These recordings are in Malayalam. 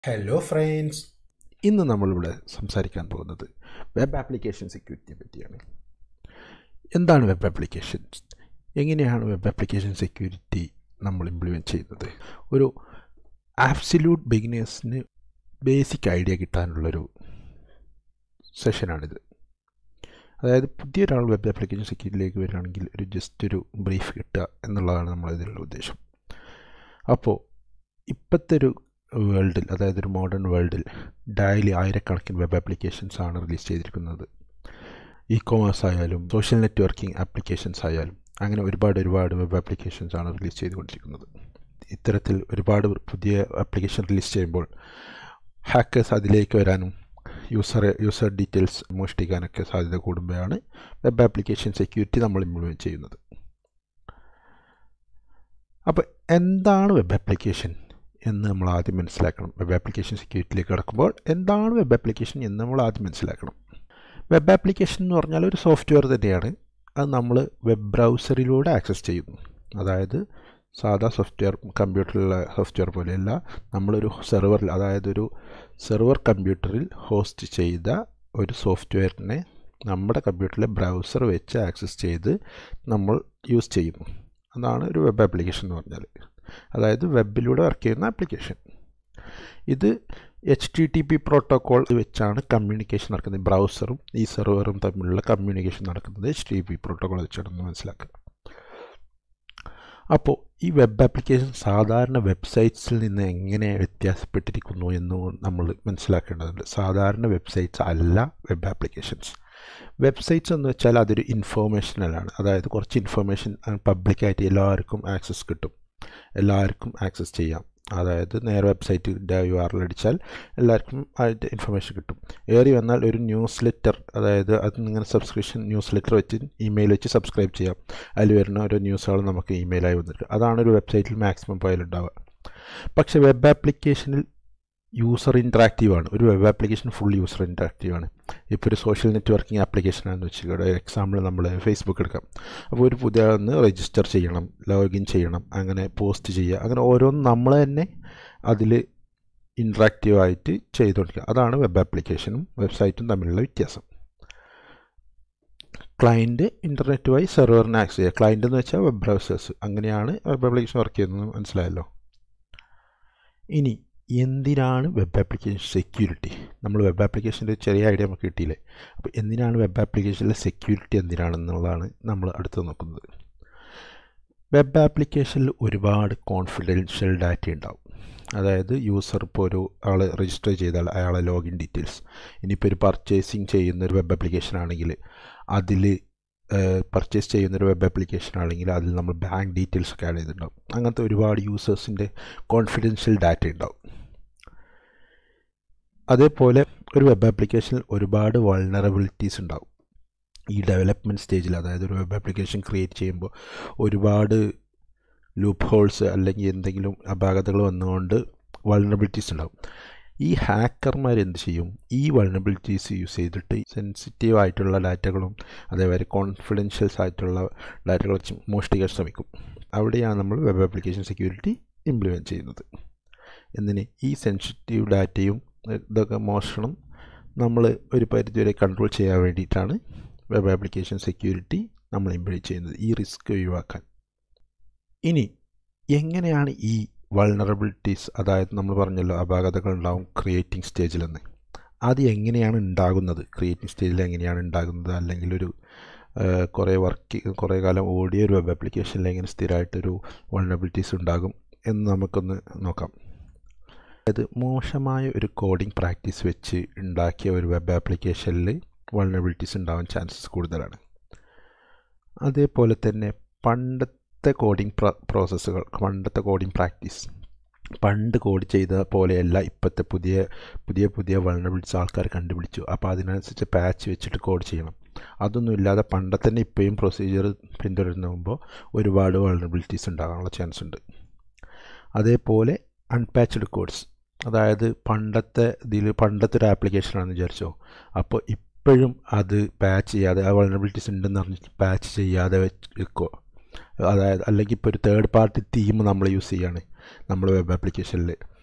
ഹലോ ഫ്രണ്ട്സ് ഇന്ന് നമ്മളിവിടെ സംസാരിക്കാൻ പോകുന്നത് വെബ് ആപ്ലിക്കേഷൻ സെക്യൂരിറ്റിയെ പറ്റിയാണ് എന്താണ് വെബ് ആപ്ലിക്കേഷൻസ് എങ്ങനെയാണ് വെബ് ആപ്ലിക്കേഷൻ സെക്യൂരിറ്റി നമ്മൾ ഇംപ്ലിമെൻറ്റ് ചെയ്യുന്നത് ഒരു ആബ്സല്യൂട്ട് ബിഗിനേഴ്സിന് ബേസിക് ഐഡിയ കിട്ടാനുള്ളൊരു സെഷനാണിത് അതായത് പുതിയൊരാൾ വെബ് ആപ്ലിക്കേഷൻ സെക്യൂരിറ്റിയിലേക്ക് വരികയാണെങ്കിൽ ഒരു ജസ്റ്റ് ഒരു ബ്രീഫ് കിട്ടുക എന്നുള്ളതാണ് നമ്മളിതിലുള്ള ഉദ്ദേശം അപ്പോൾ ഇപ്പോഴത്തെ ഒരു വേൾഡിൽ അതായത് ഒരു മോഡേൺ വേൾഡിൽ ഡെയിലി ആയിരക്കണക്കിന് വെബ് ആപ്ലിക്കേഷൻസ് ആണ് റിലീസ് ചെയ്തിരിക്കുന്നത് ഇ കോമേഴ്സ് ആയാലും സോഷ്യൽ നെറ്റ്വർക്കിംഗ് ആപ്ലിക്കേഷൻസ് ആയാലും അങ്ങനെ ഒരുപാട് ഒരുപാട് വെബ് ആപ്ലിക്കേഷൻസ് ആണ് റിലീസ് ചെയ്തുകൊണ്ടിരിക്കുന്നത് ഇത്തരത്തിൽ ഒരുപാട് പുതിയ ആപ്ലിക്കേഷൻ റിലീസ് ചെയ്യുമ്പോൾ ഹാക്കേഴ്സ് അതിലേക്ക് വരാനും യൂസർ യൂസർ ഡീറ്റെയിൽസ് മോഷ്ടിക്കാനൊക്കെ സാധ്യത കൂടുമ്പോഴാണ് വെബ് ആപ്ലിക്കേഷൻ സെക്യൂരിറ്റി നമ്മൾ ഇംപ്ലിമെൻറ്റ് ചെയ്യുന്നത് അപ്പോൾ എന്താണ് വെബ് ആപ്ലിക്കേഷൻ എന്ന് നമ്മൾ ആദ്യം മനസ്സിലാക്കണം വെബ് ആപ്ലിക്കേഷൻ സെക്യൂരിറ്റിയിലേക്ക് കടക്കുമ്പോൾ എന്താണ് വെബ് ആപ്ലിക്കേഷൻ എന്ന് നമ്മൾ ആദ്യം മനസ്സിലാക്കണം വെബ് ആപ്ലിക്കേഷൻ എന്ന് പറഞ്ഞാൽ ഒരു സോഫ്റ്റ്വെയർ തന്നെയാണ് അത് നമ്മൾ വെബ് ബ്രൗസറിലൂടെ ആക്സസ് ചെയ്യുന്നു അതായത് സാധാ സോഫ്റ്റ്വെയർ കമ്പ്യൂട്ടറിലുള്ള സോഫ്റ്റ്വെയർ പോലെയല്ല നമ്മളൊരു സെർവറിൽ അതായത് ഒരു സെർവർ കമ്പ്യൂട്ടറിൽ ഹോസ്റ്റ് ചെയ്ത ഒരു സോഫ്റ്റ്വെയറിനെ നമ്മുടെ കമ്പ്യൂട്ടറിലെ ബ്രൗസർ വെച്ച് ആക്സസ് ചെയ്ത് നമ്മൾ യൂസ് ചെയ്യുന്നു അതാണ് ഒരു വെബ് ആപ്ലിക്കേഷൻ എന്ന് പറഞ്ഞാൽ അതായത് വെബിലൂടെ വർക്ക് ചെയ്യുന്ന ആപ്ലിക്കേഷൻ ഇത് H T T P protocol വെച്ചാണ് കമ്മ്യൂണിക്കേഷൻ നടക്കുന്നത് ബ്രൗസറും ഈ സെർവറും തമ്മിലുള്ള കമ്മ്യൂണിക്കേഷൻ നടക്കുന്നത് എച്ച് ടി പി പ്രോട്ടോക്കോൾ വെച്ചാണെന്ന് മനസ്സിലാക്കുക അപ്പോൾ ഈ വെബ് ആപ്ലിക്കേഷൻ സാധാരണ വെബ്സൈറ്റ്സിൽ നിന്ന് എങ്ങനെ വ്യത്യാസപ്പെട്ടിരിക്കുന്നു എന്ന് നമ്മൾ മനസ്സിലാക്കേണ്ടതുണ്ട് സാധാരണ വെബ്സൈറ്റ്സ് അല്ല വെബ് ആപ്ലിക്കേഷൻസ് വെബ്സൈറ്റ്സ് എന്ന് വെച്ചാൽ അതൊരു ഇൻഫോർമേഷനലാണ് അതായത് കുറച്ച് ഇൻഫർമേഷൻ പബ്ലിക്കായിട്ട് എല്ലാവർക്കും ആക്സസ് കിട്ടും എല്ലാവർക്കും ആക്സസ് ചെയ്യാം അതായത് നേരെ വെബ്സൈറ്റിൻ്റെ യു ആർ എൽ അടിച്ചാൽ എല്ലാവർക്കും ആയിട്ട് ഇൻഫർമേഷൻ കിട്ടും ഏറി വന്നാൽ ഒരു ന്യൂസ് ലെറ്റർ അതായത് അത് ഇങ്ങനെ സബ്സ്ക്രിപ്ഷൻ ന്യൂസ് ലെറ്റർ വെച്ച് ഇമെയിൽ വെച്ച് സബ്സ്ക്രൈബ് ചെയ്യാം അതിൽ വരുന്ന ഓരോ ന്യൂസുകൾ നമുക്ക് ഇമെയിലായി വന്നിട്ട് അതാണ് ഒരു വെബ്സൈറ്റിൽ മാക്സിമം പോയാലുണ്ടാവുക പക്ഷേ വെബ് ആപ്ലിക്കേഷനിൽ യൂസർ ഇൻട്രാക്റ്റീവ് ആണ് ഒരു web application full user interactive ആണ് ഇപ്പോൾ ഒരു സോഷ്യൽ നെറ്റ്വർക്കിംഗ് ആപ്ലിക്കേഷൻ ആണെന്ന് വെച്ചാൽ എക്സാമ്പിൾ നമ്മൾ ഫേസ്ബുക്ക് എടുക്കാം അപ്പോൾ ഒരു പുതിയ ഒന്ന് രജിസ്റ്റർ ചെയ്യണം ലോഗിൻ ചെയ്യണം അങ്ങനെ പോസ്റ്റ് ചെയ്യുക അങ്ങനെ ഓരോന്നും നമ്മൾ തന്നെ അതിൽ ഇൻട്രാക്റ്റീവ് ആയിട്ട് ചെയ്തുകൊണ്ടിരിക്കുക അതാണ് വെബ് ആപ്ലിക്കേഷനും വെബ്സൈറ്റും തമ്മിലുള്ള വ്യത്യാസം ക്ലയൻറ്റ് ഇൻ്റർനെറ്റുമായി സെർവറിനെ ആക്സസ് ചെയ്യുക ക്ലയൻറ്റ് എന്ന് വെച്ചാൽ വെബ് ബ്രൗസേഴ്സ് അങ്ങനെയാണ് വെബ് ആപ്ലിക്കേഷൻ വർക്ക് ചെയ്യുന്നത് മനസ്സിലായല്ലോ ഇനി എന്തിനാണ് വെബ് ആപ്ലിക്കേഷൻ സെക്യൂരിറ്റി നമ്മൾ വെബ് ആപ്ലിക്കേഷൻ്റെ ചെറിയ ഐഡിയ നമുക്ക് കിട്ടിയില്ലേ അപ്പോൾ എന്തിനാണ് വെബ് ആപ്ലിക്കേഷനിലെ സെക്യൂരിറ്റി എന്തിനാണെന്നുള്ളതാണ് നമ്മൾ അടുത്ത് നോക്കുന്നത് വെബ് ആപ്ലിക്കേഷനിൽ ഒരുപാട് കോൺഫിഡൻഷ്യൽ ഡാറ്റ ഉണ്ടാവും അതായത് യൂസർ ഇപ്പോൾ ഒരു ആൾ രജിസ്റ്റർ ചെയ്താൽ അയാളെ ലോഗിൻ ഡീറ്റെയിൽസ് ഇനിയിപ്പോൾ ഒരു പർച്ചേസിങ് ചെയ്യുന്ന ഒരു വെബ് ആപ്ലിക്കേഷൻ ആണെങ്കിൽ അതിൽ പർച്ചേസ് ചെയ്യുന്നൊരു വെബ് ആപ്ലിക്കേഷൻ ആണെങ്കിൽ അതിൽ നമ്മൾ ബാങ്ക് ഡീറ്റെയിൽസ് ഒക്കെ ആഡ് ചെയ്തിട്ടുണ്ടാവും അങ്ങനത്തെ ഒരുപാട് യൂസേഴ്സിൻ്റെ കോൺഫിഡൻഷ്യൽ ഡാറ്റ ഉണ്ടാവും അതേപോലെ ഒരു വെബ് ആപ്ലിക്കേഷനിൽ ഒരുപാട് വൾണറബിലിറ്റീസ് ഉണ്ടാവും ഈ ഡെവലപ്മെൻറ്റ് സ്റ്റേജിൽ അതായത് ഒരു വെബ് ആപ്ലിക്കേഷൻ ക്രിയേറ്റ് ചെയ്യുമ്പോൾ ഒരുപാട് ലൂപ്പ് ഹോൾസ് അല്ലെങ്കിൽ എന്തെങ്കിലും അപാകതകൾ വന്നുകൊണ്ട് വൾണറബിലിറ്റീസ് ഉണ്ടാവും ഈ ഹാക്കർമാർ എന്ത് ചെയ്യും ഈ വൾണറബിലിറ്റീസ് യൂസ് ചെയ്തിട്ട് സെൻസിറ്റീവ് ആയിട്ടുള്ള ഡാറ്റകളും അതേപോലെ കോൺഫിഡൻഷ്യൽസ് ആയിട്ടുള്ള ഡാറ്റകൾ വെച്ച് മോഷ്ടിക്കാൻ ശ്രമിക്കും അവിടെയാണ് നമ്മൾ വെബ് ആപ്ലിക്കേഷൻ സെക്യൂരിറ്റി ഇംപ്ലിമെൻറ്റ് ചെയ്യുന്നത് എന്തിന് ഈ സെൻസിറ്റീവ് ഡാറ്റയും ഇതൊക്കെ മോഷണം നമ്മൾ ഒരു പരിധിവരെ കൺട്രോൾ ചെയ്യാൻ വേണ്ടിയിട്ടാണ് വെബ് ആപ്ലിക്കേഷൻ സെക്യൂരിറ്റി നമ്മൾ ഇംപ്ലിമെൻറ്റ് ചെയ്യുന്നത് ഈ റിസ്ക് ഒഴിവാക്കാൻ ഇനി എങ്ങനെയാണ് ഈ വൾണറബിലിറ്റീസ് അതായത് നമ്മൾ പറഞ്ഞല്ലോ അപാകതകൾ ഉണ്ടാവും ക്രിയേറ്റിംഗ് സ്റ്റേജിലെന്ന് അത് എങ്ങനെയാണ് ഉണ്ടാകുന്നത് ക്രിയേറ്റിംഗ് സ്റ്റേജിൽ എങ്ങനെയാണ് ഉണ്ടാകുന്നത് അല്ലെങ്കിൽ ഒരു കുറേ വർക്ക് കുറേ കാലം ഓടിയ ഒരു വെബ് ആപ്ലിക്കേഷനിൽ എങ്ങനെ സ്ഥിരമായിട്ടൊരു വൾണറബിലിറ്റീസ് ഉണ്ടാകും എന്ന് നമുക്കൊന്ന് നോക്കാം അതായത് മോശമായ ഒരു കോഡിംഗ് പ്രാക്ടീസ് വെച്ച് ഉണ്ടാക്കിയ ഒരു വെബ് ആപ്ലിക്കേഷനിൽ വൾണറബിലിറ്റീസ് ഉണ്ടാവാൻ ചാൻസസ് കൂടുതലാണ് അതേപോലെ തന്നെ പണ്ടത്തെ കോഡിംഗ് പ്രോസസ്സുകൾ പണ്ടത്തെ കോഡിംഗ് പ്രാക്ടീസ് പണ്ട് കോഡ് ചെയ്ത പോലെയല്ല ഇപ്പോഴത്തെ പുതിയ പുതിയ പുതിയ വൾണറബിലിറ്റീസ് ആൾക്കാർ കണ്ടുപിടിച്ചു അപ്പോൾ അതിനനുസരിച്ച് പാച്ച് വെച്ചിട്ട് കോഡ് ചെയ്യണം അതൊന്നും ഇല്ലാതെ പണ്ടത്തെ തന്നെ ഇപ്പോഴും പ്രൊസീജിയർ പിന്തുടരുമ്പോൾ ഒരുപാട് വൾണറബിലിറ്റീസ് ഉണ്ടാകാനുള്ള ചാൻസ് ഉണ്ട് അതേപോലെ അൺപാച്ച്ഡ് കോഡ്സ് അതായത് പണ്ടത്തെ ഇതിൽ പണ്ടത്തെ ഒരു ആപ്ലിക്കേഷനാണെന്ന് വിചാരിച്ചോ അപ്പോൾ ഇപ്പോഴും അത് പാച്ച് ചെയ്യാതെ ആ വൾണറബിലിറ്റീസ് ഉണ്ടെന്ന് പറഞ്ഞിട്ട് പാച്ച് ചെയ്യാതെ വെക്കോ അതായത് അല്ലെങ്കിൽ ഇപ്പോൾ ഒരു തേർഡ് പാർട്ടി തീം നമ്മൾ യൂസ് ചെയ്യാണ് നമ്മൾ വെബ് ആപ്ലിക്കേഷനിൽ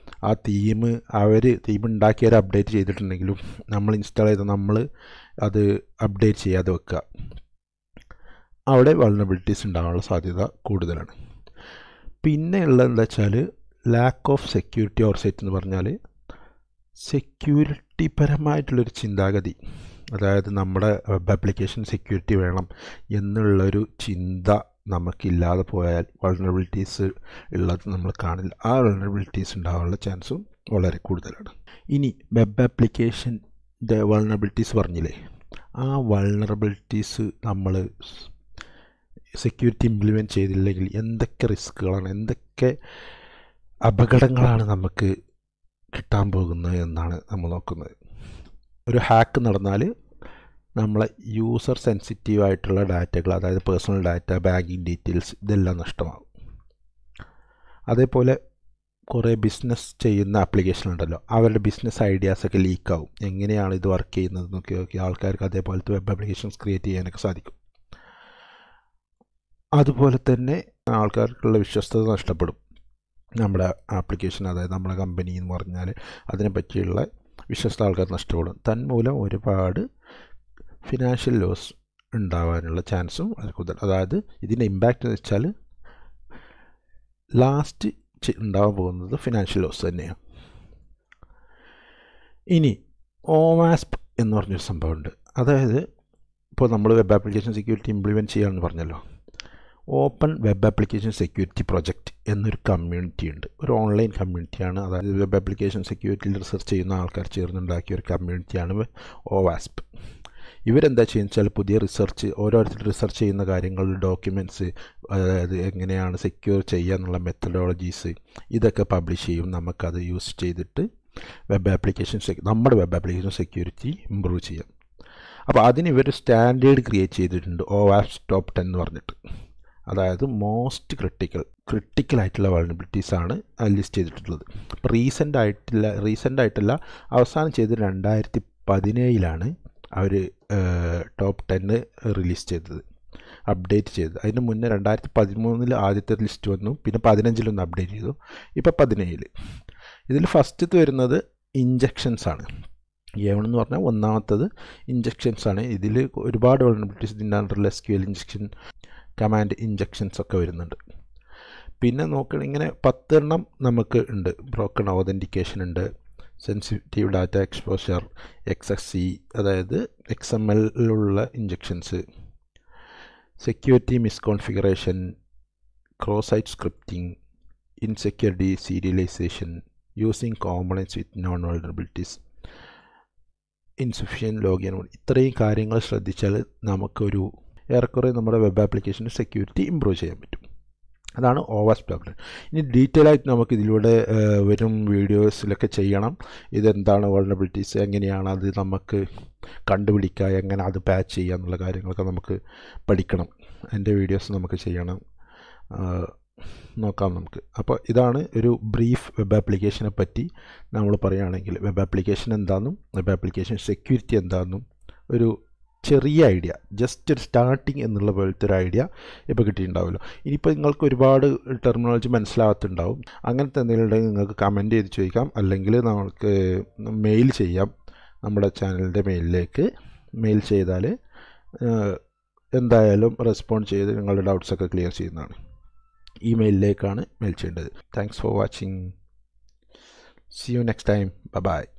ആ തീം അവർ തീം ഉണ്ടാക്കിയവർ അപ്ഡേറ്റ് ചെയ്തിട്ടുണ്ടെങ്കിലും നമ്മൾ ഇൻസ്റ്റാൾ ചെയ്ത നമ്മൾ അത് അപ്ഡേറ്റ് ചെയ്യാതെ വെക്കുക അവിടെ വൾണറബിലിറ്റീസ് ഉണ്ടാകാനുള്ള സാധ്യത കൂടുതലാണ് പിന്നെ ഉള്ളത് എന്താ വെച്ചാൽ ലാക്ക് ഓഫ് സെക്യൂരിറ്റി ഓർസൈറ്റ് എന്ന് പറഞ്ഞാൽ സെക്യൂരിറ്റി പരമായിട്ടുള്ളൊരു ചിന്താഗതി അതായത് നമ്മുടെ വെബ് ആപ്ലിക്കേഷൻ സെക്യൂരിറ്റി വേണം എന്നുള്ളൊരു ചിന്ത നമുക്കില്ലാതെ പോയാൽ വൾണറബിലിറ്റീസ് ഉള്ളത് നമ്മൾ കാണില്ല ആ വൾണറബിലിറ്റീസ് ഉണ്ടാകാനുള്ള ചാൻസും വളരെ കൂടുതലാണ് ഇനി വെബ് ആപ്ലിക്കേഷൻ്റെ വൾണറബിലിറ്റീസ് പറഞ്ഞില്ലേ ആ വൾണറബിലിറ്റീസ് നമ്മൾ സെക്യൂരിറ്റി ഇംപ്ലിമെൻറ്റ് ചെയ്തില്ലെങ്കിൽ എന്തൊക്കെ റിസ്ക്കുകളാണ് എന്തൊക്കെ അപകടങ്ങളാണ് നമുക്ക് കിട്ടാൻ പോകുന്നത് എന്നാണ് നമ്മൾ നോക്കുന്നത് ഒരു ഹാക്ക് നടന്നാൽ നമ്മളെ യൂസർ സെൻസിറ്റീവ് ആയിട്ടുള്ള ഡാറ്റകൾ അതായത് പേഴ്സണൽ ഡാറ്റ ബാങ്കിങ് ഡീറ്റെയിൽസ് ഇതെല്ലാം നഷ്ടമാകും അതേപോലെ കുറേ ബിസിനസ് ചെയ്യുന്ന ആപ്ലിക്കേഷൻ ഉണ്ടല്ലോ അവരുടെ ബിസിനസ് ഐഡിയാസൊക്കെ ലീക്കാവും എങ്ങനെയാണ് ഇത് വർക്ക് ചെയ്യുന്നത് നോക്കി നോക്കി ആൾക്കാർക്ക് അതേപോലത്തെ വെബ് ആപ്ലിക്കേഷൻസ് ക്രിയേറ്റ് ചെയ്യാനൊക്കെ സാധിക്കും അതുപോലെ തന്നെ ആൾക്കാർക്കുള്ള വിശ്വസ്തത നഷ്ടപ്പെടും നമ്മുടെ ആപ്ലിക്കേഷൻ അതായത് നമ്മുടെ കമ്പനി എന്ന് പറഞ്ഞാൽ അതിനെ പറ്റിയുള്ള വിശ്വസ്ത ആൾക്കാർ നഷ്ടപ്പെടും തന്മൂലം ഒരുപാട് ഫിനാൻഷ്യൽ ലോസ് ഉണ്ടാവാനുള്ള ചാൻസും അത് കൂടുതൽ അതായത് ഇതിൻ്റെ ഇമ്പാക്റ്റ് എന്ന് വെച്ചാൽ ലാസ്റ്റ് ഉണ്ടാവാൻ പോകുന്നത് ഫിനാൻഷ്യൽ ലോസ് തന്നെയാണ് ഇനി ഓവാസ്പ് എന്ന് പറഞ്ഞൊരു സംഭവമുണ്ട് അതായത് ഇപ്പോൾ നമ്മൾ വെബ് ആപ്ലിക്കേഷൻ സെക്യൂരിറ്റി ഇംപ്ലിമെൻറ്റ് ചെയ്യാമെന്ന് പറഞ്ഞല്ലോ open web application security project എന്നൊരു കമ്മ്യൂണിറ്റി ഉണ്ട് ഒരു ഓൺലൈൻ കമ്മ്യൂണിറ്റിയാണ് അതായത് വെബ് ആപ്ലിക്കേഷൻ സെക്യൂരിറ്റിയിൽ റിസർച്ച് ചെയ്യുന്ന ആൾക്കാർ ചേർന്നുണ്ടാക്കിയ ഒരു കമ്മ്യൂണിറ്റിയാണ് ഓവാസ്പ് ഇവരെന്താ ചെയ്യുന്നത് വെച്ചാൽ പുതിയ റിസർച്ച് ഓരോരുത്തർ റിസർച്ച് ചെയ്യുന്ന കാര്യങ്ങൾ ഡോക്യുമെൻറ്റ്സ് അതായത് എങ്ങനെയാണ് സെക്യൂർ ചെയ്യുക എന്നുള്ള മെത്തഡോളജീസ് ഇതൊക്കെ പബ്ലിഷ് ചെയ്യും നമുക്കത് യൂസ് ചെയ്തിട്ട് വെബ് ആപ്ലിക്കേഷൻ നമ്മുടെ വെബ് ആപ്ലിക്കേഷൻ സെക്യൂരിറ്റി ഇമ്പ്രൂവ് ചെയ്യാം അപ്പോൾ അതിന് ഇവർ സ്റ്റാൻഡേർഡ് ക്രിയേറ്റ് ചെയ്തിട്ടുണ്ട് ഓ ആപ്സ് ടോപ്പ് ടെൻ എന്ന് പറഞ്ഞിട്ട് അതായത് മോസ്റ്റ് ക്രിട്ടിക്കൽ ക്രിട്ടിക്കൽ ആയിട്ടുള്ള വൾണബിലിറ്റീസ് ആണ് ലിസ്റ്റ് ചെയ്തിട്ടുള്ളത് അപ്പോൾ റീസെൻ്റ് ആയിട്ടില്ല റീസെൻ്റ് ആയിട്ടല്ല അവസാനം ചെയ്ത് രണ്ടായിരത്തി പതിനേഴിലാണ് അവർ ടോപ്പ് ടെന്ന് റിലീസ് ചെയ്തത് അപ്ഡേറ്റ് ചെയ്തത് അതിന് മുന്നേ രണ്ടായിരത്തി പതിമൂന്നിൽ ആദ്യത്തെ ലിസ്റ്റ് വന്നു പിന്നെ പതിനഞ്ചിലൊന്ന് അപ്ഡേറ്റ് ചെയ്തു ഇപ്പോൾ പതിനേഴിൽ ഇതിൽ ഫസ്റ്റത്ത് വരുന്നത് ഇഞ്ചക്ഷൻസ് ആണ് എന്ന് പറഞ്ഞാൽ ഒന്നാമത്തത് ഇഞ്ചക്ഷൻസ് ആണ് ഇതിൽ ഒരുപാട് വൾണബിലിറ്റീസ് ഇതിൻ്റെ അണ്ടറിൽ S Q L injection command injections ഒക്കെ വരുന്നുണ്ട് പിന്നെ നോക്കണം ഇങ്ങനെ പത്തെണ്ണം നമുക്ക് ഉണ്ട് ബ്രോക്കൺ ഓതൻറ്റിക്കേഷൻ ഉണ്ട് sensitive data exposure X S C അതായത് എക്സ് എം എല്ലിലുള്ള injections security misconfiguration cross site scripting insecurity serialization using components with known vulnerabilities insufficient logging ഇത്രയും കാര്യങ്ങൾ ശ്രദ്ധിച്ചാൽ നമുക്കൊരു ഏറെക്കുറെ നമ്മുടെ വെബ് ആപ്ലിക്കേഷൻ്റെ സെക്യൂരിറ്റി ഇമ്പ്രൂവ് ചെയ്യാൻ പറ്റും അതാണ് ഓവാസ് പ്ലാൻ ഇനി ഡീറ്റെയിൽ ആയിട്ട് നമുക്ക് ഇതിലൂടെ വരും വീഡിയോസിലൊക്കെ ചെയ്യണം ഇതെന്താണ് വൾണബിലിറ്റീസ് എങ്ങനെയാണ് അത് നമുക്ക് കണ്ടുപിടിക്കുക എങ്ങനെ അത് പാച്ച് ചെയ്യുക എന്നുള്ള കാര്യങ്ങളൊക്കെ നമുക്ക് പഠിക്കണം അതിൻ്റെ വീഡിയോസ് നമുക്ക് ചെയ്യണം നോക്കാം നമുക്ക് അപ്പോൾ ഇതാണ് ഒരു ബ്രീഫ് വെബ് ആപ്ലിക്കേഷനെ പറ്റി നമ്മൾ പറയുകയാണെങ്കിൽ വെബ് ആപ്ലിക്കേഷൻ എന്താണെന്നും വെബ് ആപ്ലിക്കേഷൻ സെക്യൂരിറ്റി എന്താണെന്നും ഒരു ചെറിയ ഐഡിയ ജസ്റ്റ് ഒരു സ്റ്റാർട്ടിങ് എന്നുള്ള പോലത്തെ ഒരു ഐഡിയ ഇപ്പോൾ കിട്ടിയിട്ടുണ്ടാവുമല്ലോ ഇനിയിപ്പോൾ നിങ്ങൾക്ക് ഒരുപാട് ടെർമിനോളജി മനസ്സിലാകത്തുണ്ടാവും അങ്ങനത്തെ എന്തെങ്കിലും ഉണ്ടെങ്കിൽ നിങ്ങൾക്ക് കമൻറ്റ് ചെയ്ത് ചോദിക്കാം അല്ലെങ്കിൽ നമുക്ക് മെയിൽ ചെയ്യാം നമ്മുടെ ചാനലിൻ്റെ മെയിലിലേക്ക് മെയിൽ ചെയ്താൽ എന്തായാലും റെസ്പോണ്ട് ചെയ്ത് നിങ്ങളുടെ ഡൗട്ട്സൊക്കെ ക്ലിയർ ചെയ്യുന്നതാണ് ഇമെയിലിലേക്കാണ് മെയിൽ ചെയ്യേണ്ടത് thanks for watching see you next time by